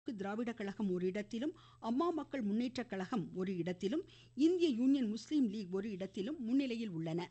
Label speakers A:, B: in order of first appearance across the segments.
A: திராவிட கழகம் ஒரு இடத்திலும் அம்மா மக்கள் முன்னேற்ற கழகம் ஒரு இடத்திலும் இந்திய யூனியன் முஸ்லீம் லீக் ஒரு இடத்திலும் முன்னிலையில் உள்ளன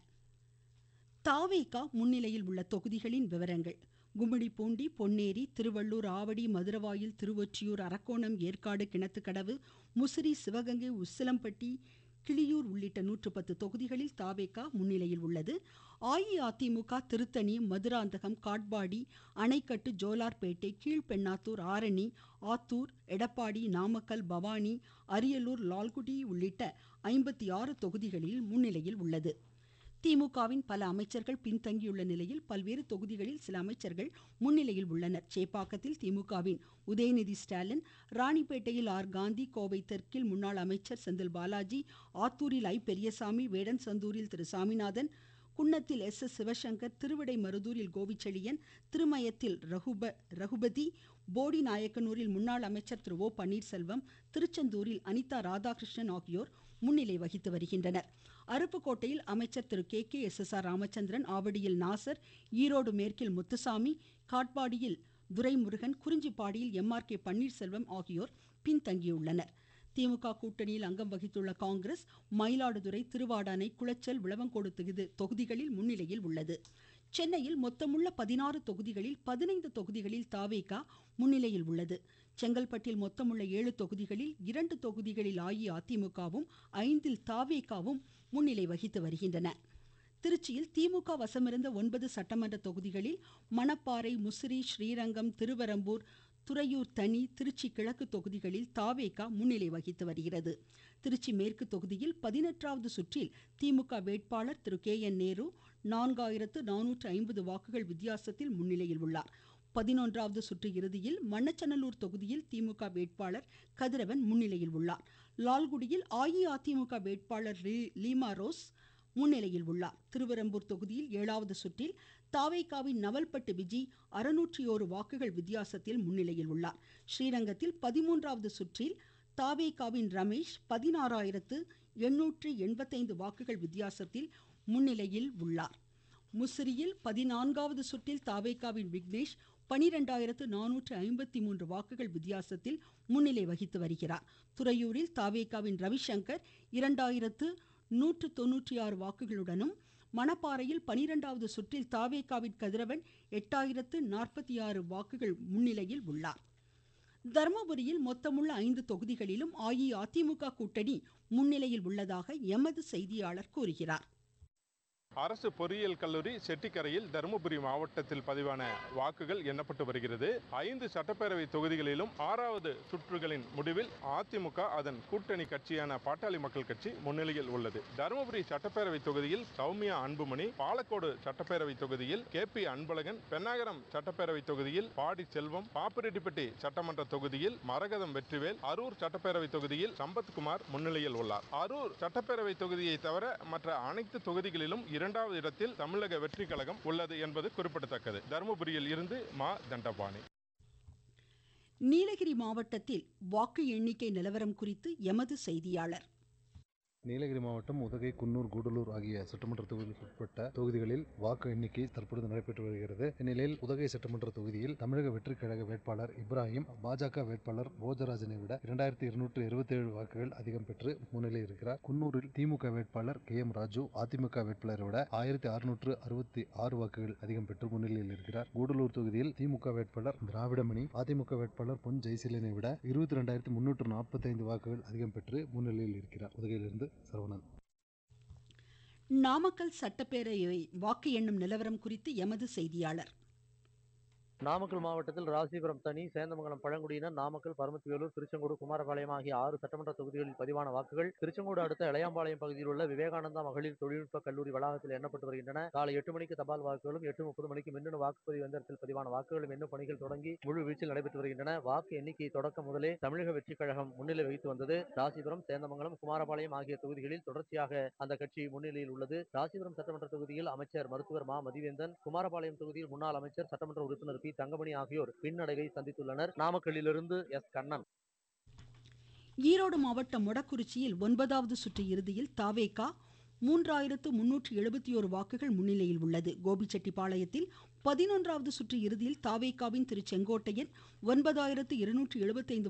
A: தாவேகா முன்னிலையில் உள்ள தொகுதிகளின் விவரங்கள் கும்மிடிப்பூண்டி பொன்னேரி திருவள்ளூர் ஆவடி மதுரவாயில் திருவொற்றியூர் அரக்கோணம் ஏற்காடு கிணத்துக்கடவு முசிறி சிவகங்கை உசிலம்பட்டி கிளியூர் உள்ளிட்ட நூற்று பத்து தொகுதிகளில் தாவேகா முன்னிலையில் உள்ளது அஇஅதிமுக திருத்தணி மதுராந்தகம் காட்பாடி அணைக்கட்டு ஜோலார்பேட்டை கீழ்பெண்ணாத்தூர் ஆரணி ஆத்தூர் எடப்பாடி நாமக்கல் பவானி அரியலூர் லால்குடி உள்ளிட்ட ஐம்பத்தி ஆறு தொகுதிகளில் முன்னிலையில் உள்ளது திமுகவின் பல அமைச்சர்கள் பின்தங்கியுள்ள நிலையில் பல்வேறு தொகுதிகளில் சில அமைச்சர்கள் முன்னிலையில் உள்ளனர் சேப்பாக்கத்தில் திமுகவின் உதயநிதி ஸ்டாலின் ராணிப்பேட்டையில் ஆர் காந்தி கோவை தெற்கில் முன்னாள் அமைச்சர் செந்தில் பாலாஜி ஆத்தூரில் ஐ பெரியசாமி வேடன்சந்தூரில் திரு சாமிநாதன் குன்னத்தில் எஸ் எஸ் சிவசங்கர் திருவிடை மருதூரில் கோவிச்செழியன் திருமயத்தில் ரகுப ரகுபதி போடி நாயக்கனூரில் முன்னாள் அமைச்சர் திரு ஓ பன்னீர்செல்வம் திருச்செந்தூரில் அனிதா ராதாகிருஷ்ணன் ஆகியோர் முன்னிலை வகித்து வருகின்றனர் அருப்புக்கோட்டையில் அமைச்சர் Thiru K K S S R Ramachandran ஆவடியில் நாசர் ஈரோடு மேற்கில் முத்துசாமி காட்பாடியில் துரைமுருகன் குறிஞ்சிப்பாடியில் எம் ஆர் கே பன்னீர்செல்வம் ஆகியோர் பின்தங்கியுள்ளனர் திமுக கூட்டணியில் அங்கம் வகித்துள்ள காங்கிரஸ் மயிலாடுதுறை திருவாடானை குளச்சல் விளவங்கோடு தொகுதிகளில் முன்னிலையில் உள்ளது சென்னையில் மொத்தமுள்ள பதினாறு தொகுதிகளில் பதினைந்து தொகுதிகளில் தாவேகா முன்னிலையில் உள்ளது செங்கல்பட்டில் மொத்தமுள்ள ஏழு தொகுதிகளில் இரண்டு தொகுதிகளில் அஇஅதிமுகவும் ஐந்தில் தாவேகாவும் முன்னிலை வகித்து வருகின்றன திருச்சியில் திமுக வசமிருந்த ஒன்பது சட்டமன்ற தொகுதிகளில் மணப்பாறை முசிறி ஸ்ரீரங்கம் திருவரம்பூர் துறையூர் தனி திருச்சி கிழக்கு தொகுதிகளில் தாவேகா முன்னிலை வகித்து வருகிறது திருச்சி மேற்கு தொகுதியில் பதினெட்டாவது சுற்றில் திமுக வேட்பாளர் திரு கே என் நேரு நான்காயிரத்து நானூற்று ஐம்பது வாக்குகள் வித்தியாசத்தில் முன்னிலையில் உள்ளார் பதினொன்றாவது சுற்று இறுதியில் மண்ணச்சநல்லூர் தொகுதியில் திமுக வேட்பாளர் கதிரவன் முன்னிலையில் உள்ளார் லால்குடியில் அஇஅதிமுக வேட்பாளர் லீமா ரோஸ் முன்னிலையில் உள்ளார் திருவரம்பூர் தொகுதியில் ஏழாவது சுற்றில் தாவேகாவின் நவல்பட்டு விஜி அறுநூற்றி ஓரு வாக்குகள் வித்தியாசத்தில் முன்னிலையில் உள்ளார் ஸ்ரீரங்கத்தில் பதிமூன்றாவது சுற்றில் தாவேகாவின் ரமேஷ் பதினாறாயிரத்து எண்ணூற்று எண்பத்தைந்து வாக்குகள் வித்தியாசத்தில் முன்னிலையில் உள்ளார் முசிறியில் பதினான்காவது சுற்றில் தாவேகாவின் விக்னேஷ் பனிரெண்டாயிரத்து நானூற்று ஐம்பத்தி மூன்று வாக்குகள் வித்தியாசத்தில் முன்னிலை வகித்து வருகிறார் துறையூரில் தாவேகாவின் ரவிசங்கர் இரண்டாயிரத்து நூற்று தொன்னூற்றி ஆறு வாக்குகளுடனும் மணப்பாறையில் பனிரெண்டாவது சுற்றில் தாவேகாவின் கதிரவன் எட்டாயிரத்து நாற்பத்தி ஆறு வாக்குகள் முன்னிலையில் உள்ளார் தர்மபுரியில் மொத்தமுள்ள ஐந்து தொகுதிகளிலும் அஇஅதிமுக கூட்டணி முன்னிலையில் உள்ளதாக எமது செய்தியாளர் கூறுகிறார்
B: அரசு பொறியியல் கல்லூரி செட்டிக்கரையில் தருமபுரி மாவட்டத்தில் பதிவான வாக்குகள் எண்ணப்பட்டு வருகிறது ஐந்து சட்டப்பேரவை தொகுதிகளிலும் ஆறாவது சுற்றுகளின் முடிவில் அதிமுக அதன் கூட்டணி கட்சியான பாட்டாளி மக்கள் கட்சி முன்னிலையில் உள்ளது தருமபுரி சட்டப்பேரவை தொகுதியில் சௌமியா அன்புமணி பாலக்கோடு சட்டப்பேரவை தொகுதியில் கே பி அன்பழகன் பெண்ணாகரம் சட்டப்பேரவை தொகுதியில் பாடி செல்வம் பாப்பிரெட்டிப்பட்டி சட்டமன்ற தொகுதியில் மரகதம் வெற்றிவேல் அரூர் சட்டப்பேரவை தொகுதியில் சம்பத்குமார் முன்னிலையில் உள்ளார் அரூர் சட்டப்பேரவை தொகுதியை தவிர மற்ற அனைத்து தொகுதிகளிலும் இரண்டாவது இடத்தில் தமிழக வெற்றி கழகம் உள்ளது என்பது குறிப்பிடத்தக்கது தருமபுரியில் இருந்து மா தண்டபாணி
A: நீலகிரி மாவட்டத்தில் வாக்கு எண்ணிக்கை நிலவரம் குறித்து எமது செய்தியாளர்
C: நீலகிரி மாவட்டம் உதகை குன்னூர் கூடலூர் ஆகிய சட்டமன்ற தொகுதிகளுக்கு உட்பட்ட தொகுதிகளில் வாக்கு எண்ணிக்கை தற்பொழுது நடைபெற்று வருகிறது இந்நிலையில் உதகை சட்டமன்ற தொகுதியில் தமிழக வெற்றி கழக வேட்பாளர் இப்ராஹிம் பாஜக வேட்பாளர் போஜராஜனை விட இரண்டாயிரத்தி இருநூற்று இருபத்தி ஏழு வாக்குகள் அதிகம் பெற்று முன்னிலை இருக்கிறார் குன்னூரில் திமுக வேட்பாளர் கே எம் ராஜு அதிமுக வேட்பாளரை விட ஆயிரத்தி அறுநூற்று அறுபத்தி ஆறு வாக்குகள் அதிகம் பெற்று முன்னிலையில் இருக்கிறார் கூடலூர் தொகுதியில் திமுக வேட்பாளர் திராவிடமணி அதிமுக வேட்பாளர் பொன் ஜெயசீலனை விட இருபத்தி ரெண்டாயிரத்தி முன்னூற்று நாற்பத்தி ஐந்து வாக்குகள் அதிகம் பெற்று முன்னிலையில் இருக்கிறார் உதகையிலிருந்து சரவணன்
A: நாமக்கல் சட்டப்பேரவை வாக்கு எண்ணும் நிலவரம் குறித்து எமது செய்தியாளர்
D: நாமக்கல் மாவட்டத்தில் ராசிபுரம் தனி சேந்தமங்கலம் பழங்குடியினர் நாமக்கல் பரமத்திவேலூர் திருச்செங்கோடு குமாரபாளையம் ஆகிய ஆறு சட்டமன்ற தொகுதிகளில் பதிவான வாக்குகள் திருச்செங்கோடு அடுத்த இளையாம்பாளையம் பகுதியில் உள்ள விவேகானந்தா மகளிர் தொழில்நுட்ப கல்லூரி வளாகத்தில் எண்ணப்பட்டு வருகின்றன காலை எட்டு மணிக்கு தபால் வாக்குகளும் எட்டு முப்பது மணிக்கு மின்னணு வாக்குப்பதிவு எந்திரத்தில் பதிவான வாக்குகளும் எண்ணும் பணிகள் தொடங்கி முழு வீச்சில் நடைபெற்று வருகின்றன வாக்கு எண்ணிக்கை தொடக்கம் முதலே தமிழக வெற்றிக் கழகம் முன்னிலை வகித்து வந்தது ராசிபுரம் சேந்தமங்கலம் குமாரபாளையம் ஆகிய தொகுதிகளில் தொடர்ச்சியாக அந்த கட்சி முன்னிலையில் உள்ளது ராசிபுரம் சட்டமன்ற தொகுதியில் அமைச்சர் மருத்துவர் மா மதிவேந்தன் குமாரபாளையம் தொகுதியில் முன்னாள் அமைச்சர் சட்டமன்ற உறுப்பினர் பி தங்கமணி ஆகியோர் பின்னடைவை சந்தித்துள்ளனர் நாமக்கல்லிலிருந்து எஸ் கண்ணன்
A: ஈரோடு மாவட்டம் மொடக்குறிச்சியில் ஒன்பதாவது சுற்று இறுதியில் தாவேகா மூன்றாயிரத்து முன்னூற்று எழுபத்தி ஒரு வாக்குகள் முன்னிலையில் உள்ளது கோபிச்செட்டிப்பாளையத்தில் பதினொன்றாவது சுற்று இறுதியில் தாவேகாவின் திரு செங்கோட்டையன் ஒன்பதாயிரத்து இருநூற்று எழுபத்தைந்து